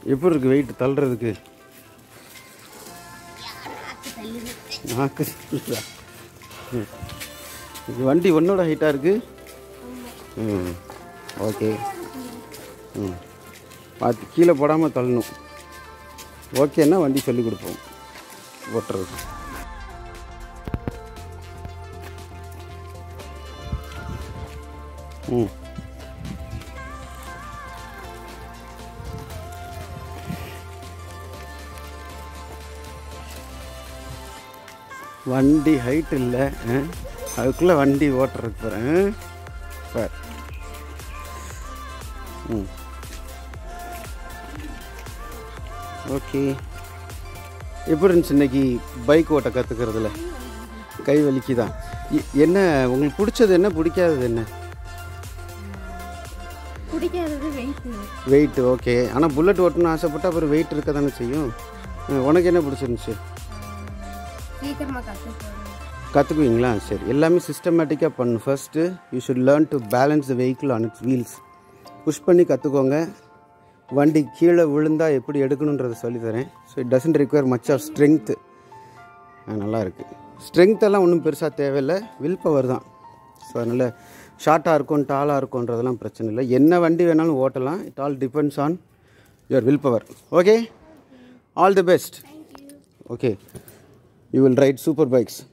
எப்படி இருக்கு வெயிட் தள்ளுறதுக்கு நாக்கு தள்ளுது நாக்கு தள்ளுதா? ம். இது வண்டி ஒன்னோட ஹைட்டாக இருக்கு ம் ஓகே ம் பார்த்து கீழே போடாமல் தள்ளணும் ஓகேன்னா வண்டி சொல்லி கொடுப்போம் ஓட்டுறது ம் வண்டி ஹைட் இல்லை அதுக்குள்ளே வண்டி ஓட்டுறது போகிறேன் சார் ம் ஓகே எப்படி இருந்துச்சு இன்னைக்கு பைக் ஓட்ட கற்றுக்கிறதுல கை வலிக்குதா எ- என்ன உங்களுக்கு பிடிச்சது என்ன பிடிக்காதது என்ன பிடிக்காதது வெயிட் வெயிட் ஓகே ஆனால் புல்லட் ஓட்டணும்னு ஆசைப்பட்டா அப்புறம் வெயிட் இருக்க தானே செய்யும் அஹ், உனக்கு என்ன பிடிச்சிருந்துச்சு சீக்கிரமாக கற்றுக்கணும் கற்றுக்குவீங்களா சரி எல்லாமே சிஸ்டமேட்டிக்காக பண்ணணும் first you should learn to balance the vehicle on its wheels push பண்ணி கற்றுக்கோங்க வண்டி கீழே விழுந்தா எப்படி எடுக்கணுன்றதை சொல்லித்தரேன் so it doesn't require much of strength நல்லா இருக்குது ஸ்ட்ரென்த் எல்லாம் ஒன்றும் பெருசாக தேவையில்லை வில் பவர் தான் ஸோ அதனால் ஷார்ட்டாக இருக்கும் டாலாக இருக்கும்ன்றதெல்லாம் பிரச்சனை இல்லை என்ன வண்டி வேணாலும் ஓட்டலாம் it all depends on your will power okay all the best okay you will ride super bikes